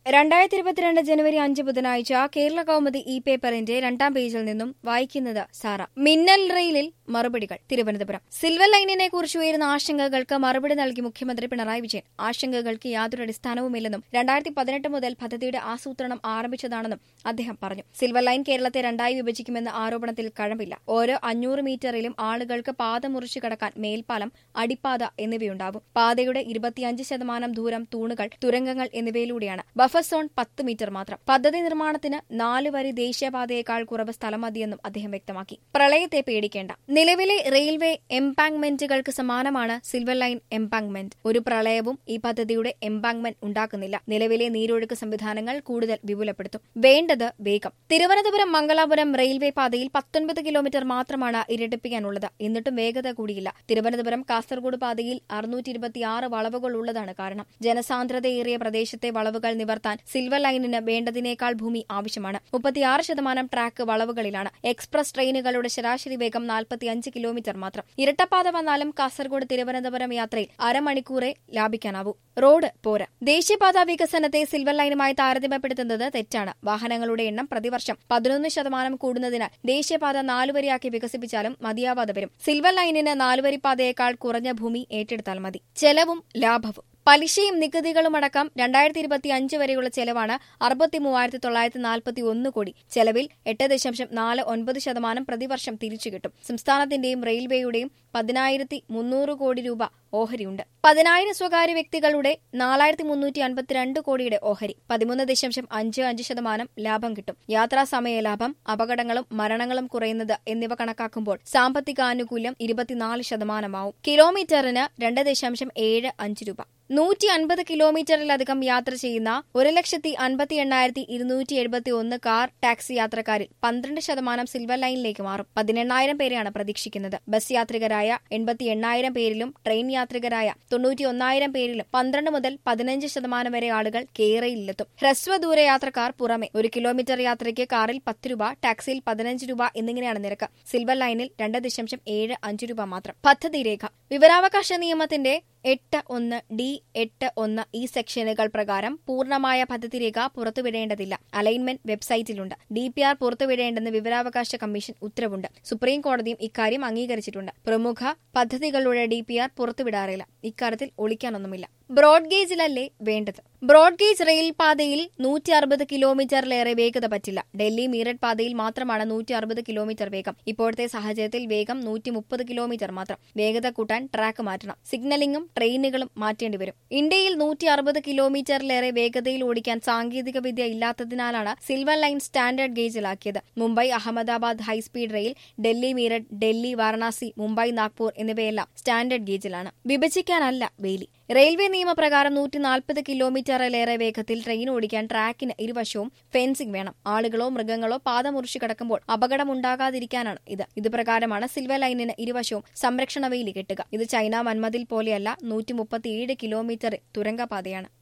രണ്ടായിരത്തി ഇരുപത്തിരണ്ട് ജനുവരി അഞ്ച് ബുധനാഴ്ച കേരള കൗമുദി ഇ പേപ്പറിന്റെ രണ്ടാം പേജിൽ നിന്നും വായിക്കുന്നത് സാറ മിന്നൽ റെയിലിൽ മറുപടികൾ തിരുവനന്തപുരം സിൽവർ ലൈനിനെ കുറിച്ച് ഉയരുന്ന ആശങ്കകൾക്ക് മറുപടി നൽകി മുഖ്യമന്ത്രി പിണറായി വിജയൻ ആശങ്കകൾക്ക് യാതൊരു അടിസ്ഥാനവുമില്ലെന്നും രണ്ടായിരത്തി പതിനെട്ട് മുതൽ പദ്ധതിയുടെ ആസൂത്രണം ആരംഭിച്ചതാണെന്നും അദ്ദേഹം പറഞ്ഞു സിൽവർ ലൈൻ കേരളത്തെ രണ്ടായി വിഭജിക്കുമെന്ന ആരോപണത്തിൽ കഴമ്പില്ല ഓരോ അഞ്ഞൂറ് മീറ്ററിലും ആളുകൾക്ക് പാത മുറിച്ചു കടക്കാൻ മേൽപ്പാലം അടിപ്പാത എന്നിവയുണ്ടാവും പാതയുടെ ഇരുപത്തിയഞ്ച് ശതമാനം ദൂരം തൂണുകൾ തുരങ്കങ്ങൾ എന്നിവയിലൂടെയാണ് ബഫർ സോൺ പത്ത് മീറ്റർ മാത്രം പദ്ധതി നിർമ്മാണത്തിന് നാല് വരി ദേശീയപാതയേക്കാൾ കുറവ് സ്ഥലം മതിയെന്നും അദ്ദേഹം വ്യക്തമാക്കി പ്രളയത്തെ പേടിക്കേണ്ട നിലവിലെ റെയിൽവേ എംപാങ്ക്മെന്റുകൾക്ക് സമാനമാണ് സിൽവർ ലൈൻ എംപാങ്ക്മെന്റ് ഒരു പ്രളയവും ഈ പദ്ധതിയുടെ എംപാങ്ക്മെന്റ് ഉണ്ടാക്കുന്നില്ല നിലവിലെ നീരൊഴുക്ക് സംവിധാനങ്ങൾ കൂടുതൽ വിപുലപ്പെടുത്തും വേണ്ടത് വേഗം തിരുവനന്തപുരം മംഗലാപുരം റെയിൽവേ പാതയിൽ പത്തൊൻപത് കിലോമീറ്റർ മാത്രമാണ് ഇരട്ടിപ്പിക്കാനുള്ളത് എന്നിട്ടും വേഗത കൂടിയില്ല തിരുവനന്തപുരം കാസർഗോഡ് പാതയിൽ അറുന്നൂറ്റി ഇരുപത്തിയാറ് വളവുകൾ ഉള്ളതാണ് കാരണം ജനസാന്ദ്രതയേറിയ പ്രദേശത്തെ വളവുകൾ നിവർത്താൻ സിൽവർ ലൈനിന് വേണ്ടതിനേക്കാൾ ഭൂമി ആവശ്യമാണ് മുപ്പത്തിയാറ് ശതമാനം ട്രാക്ക് വളവുകളിലാണ് എക്സ്പ്രസ് ട്രെയിനുകളുടെ ശരാശരി വേഗം നാൽപ്പത്തിയഞ്ച് കിലോമീറ്റർ മാത്രം ഇരട്ടപ്പാത വന്നാലും കാസർഗോഡ് തിരുവനന്തപുരം യാത്രയിൽ അരമണിക്കൂറേ ലാഭിക്കാനാവൂ റോഡ് പോര ദേശീയപാത വികസനത്തെ സിൽവർ ലൈനുമായി താരതമ്യപ്പെടുത്തുന്നത് തെറ്റാണ് വാഹനങ്ങളുടെ എണ്ണം പ്രതിവർഷം പതിനൊന്ന് ശതമാനം കൂടുന്നതിനാൽ ദേശീയപാത നാലുവരിയാക്കി വികസിപ്പിച്ചാലും മതിയാവാതെ വരും സിൽവർ ലൈനിന് നാലുവരി പാതയേക്കാൾ കുറഞ്ഞ ഭൂമി ഏറ്റെടുത്താൽ മതി ചെലവും ലാഭവും പലിശയും നികുതികളുമടക്കം രണ്ടായിരത്തി ഇരുപത്തി അഞ്ച് വരെയുള്ള ചെലവാണ് അറുപത്തി മൂവായിരത്തി തൊള്ളായിരത്തി നാൽപ്പത്തി ഒന്ന് കോടി ചെലവിൽ എട്ട് ദശാംശം നാല് ഒൻപത് ശതമാനം പ്രതിവർഷം തിരിച്ചു കിട്ടും സംസ്ഥാനത്തിന്റെയും റെയിൽവേയുടെയും പതിനായിരത്തി മുന്നൂറ് കോടി രൂപ ഓഹരിയുണ്ട് പതിനായിരം സ്വകാര്യ വ്യക്തികളുടെ നാലായിരത്തി മുന്നൂറ്റി അൻപത്തിരണ്ട് കോടിയുടെ ഓഹരി പതിമൂന്ന് ദശാംശം അഞ്ച് അഞ്ച് ശതമാനം ലാഭം കിട്ടും യാത്രാ സമയ ലാഭം അപകടങ്ങളും മരണങ്ങളും കുറയുന്നത് എന്നിവ കണക്കാക്കുമ്പോൾ സാമ്പത്തിക ആനുകൂല്യം ഇരുപത്തിനാല് ശതമാനമാവും കിലോമീറ്ററിന് രണ്ട് ദശാംശം ഏഴ് അഞ്ച് രൂപ നൂറ്റി അൻപത് കിലോമീറ്ററിലധികം യാത്ര ചെയ്യുന്ന ഒരു ലക്ഷത്തി അൻപത്തി എണ്ണായിരത്തി ഇരുന്നൂറ്റി എഴുപത്തി ഒന്ന് കാർ ടാക്സി യാത്രക്കാരിൽ പന്ത്രണ്ട് ശതമാനം സിൽവർ ലൈനിലേക്ക് മാറും പതിനെണ്ണായിരം പേരെയാണ് പ്രതീക്ഷിക്കുന്നത് ബസ് യാത്രികരായ എൺപത്തി എണ്ണായിരം പേരിലും ട്രെയിൻ യാത്രികരായ തൊണ്ണൂറ്റി ഒന്നായിരം പേരിലും പന്ത്രണ്ട് മുതൽ പതിനഞ്ച് ശതമാനം വരെ ആളുകൾ കേരളയിലെത്തും ഹ്രസ്വദൂര യാത്രക്കാർ പുറമെ ഒരു കിലോമീറ്റർ യാത്രയ്ക്ക് കാറിൽ പത്ത് രൂപ ടാക്സിയിൽ പതിനഞ്ച് രൂപ എന്നിങ്ങനെയാണ് നിരക്ക് സിൽവർ ലൈനിൽ രണ്ട് ദശാംശം ഏഴ് അഞ്ച് രൂപ മാത്രം പദ്ധതി രേഖ വിവരാവകാശ നിയമത്തിന്റെ എട്ട് ഒന്ന് ഡി എട്ട് ഒന്ന് ഈ സെക്ഷനുകൾ പ്രകാരം പൂർണ്ണമായ പദ്ധതി രേഖ പുറത്തുവിടേണ്ടതില്ല അലൈൻമെന്റ് വെബ്സൈറ്റിലുണ്ട് ഡി പി ആർ പുറത്തുവിടേണ്ടെന്ന് വിവരാവകാശ കമ്മീഷൻ ഉത്തരവുണ്ട് സുപ്രീം കോടതിയും ഇക്കാര്യം അംഗീകരിച്ചിട്ടുണ്ട് പ്രമുഖ പദ്ധതികളുടെ ഡി പി ആർ പുറത്തുവിടാറില്ല ഇക്കാര്യത്തിൽ ഒളിക്കാനൊന്നുമില്ല ബ്രോഡ് ഗേജിലല്ലേ വേണ്ടത് ബ്രോഡ് ഗേജ് റെയിൽ പാതയിൽ നൂറ്റി അറുപത് കിലോമീറ്ററിലേറെ വേഗത പറ്റില്ല ഡൽഹി മീററ്റ് പാതയിൽ മാത്രമാണ് നൂറ്റി അറുപത് കിലോമീറ്റർ വേഗം ഇപ്പോഴത്തെ സാഹചര്യത്തിൽ വേഗം നൂറ്റി മുപ്പത് കിലോമീറ്റർ മാത്രം വേഗത കൂട്ടാൻ ട്രാക്ക് മാറ്റണം സിഗ്നലിംഗും ട്രെയിനുകളും മാറ്റേണ്ടി വരും ഇന്ത്യയിൽ നൂറ്റി അറുപത് കിലോമീറ്ററിലേറെ വേഗതയിൽ ഓടിക്കാൻ സാങ്കേതിക വിദ്യ ഇല്ലാത്തതിനാലാണ് സിൽവർ ലൈൻ സ്റ്റാൻഡേർഡ് ഗേജിലാക്കിയത് മുംബൈ അഹമ്മദാബാദ് ഹൈസ്പീഡ് റെയിൽ ഡൽഹി മീററ്റ് ഡൽഹി വാരണാസി മുംബൈ നാഗ്പൂർ എന്നിവയെല്ലാം സ്റ്റാൻഡേർഡ് ഗേജിലാണ് വിഭജിക്കാനല്ല വേലി റെയിൽവേ നിയമപ്രകാരം നൂറ്റി നാൽപ്പത് കിലോമീറ്ററിലേറെ വേഗത്തിൽ ട്രെയിൻ ഓടിക്കാൻ ട്രാക്കിന് ഇരുവശവും ഫെൻസിംഗ് വേണം ആളുകളോ മൃഗങ്ങളോ പാത മുറിച്ചു കിടക്കുമ്പോൾ അപകടമുണ്ടാകാതിരിക്കാനാണ് ഇത് ഇതുപ്രകാരമാണ് സിൽവർ ലൈനിന് ഇരുവശവും സംരക്ഷണ വേലി കെട്ടുക ഇത് ചൈന വൻമതിൽ പോലെയല്ല നൂറ്റി മുപ്പത്തിയേഴ് കിലോമീറ്റർ തുരങ്കപാതയാണ്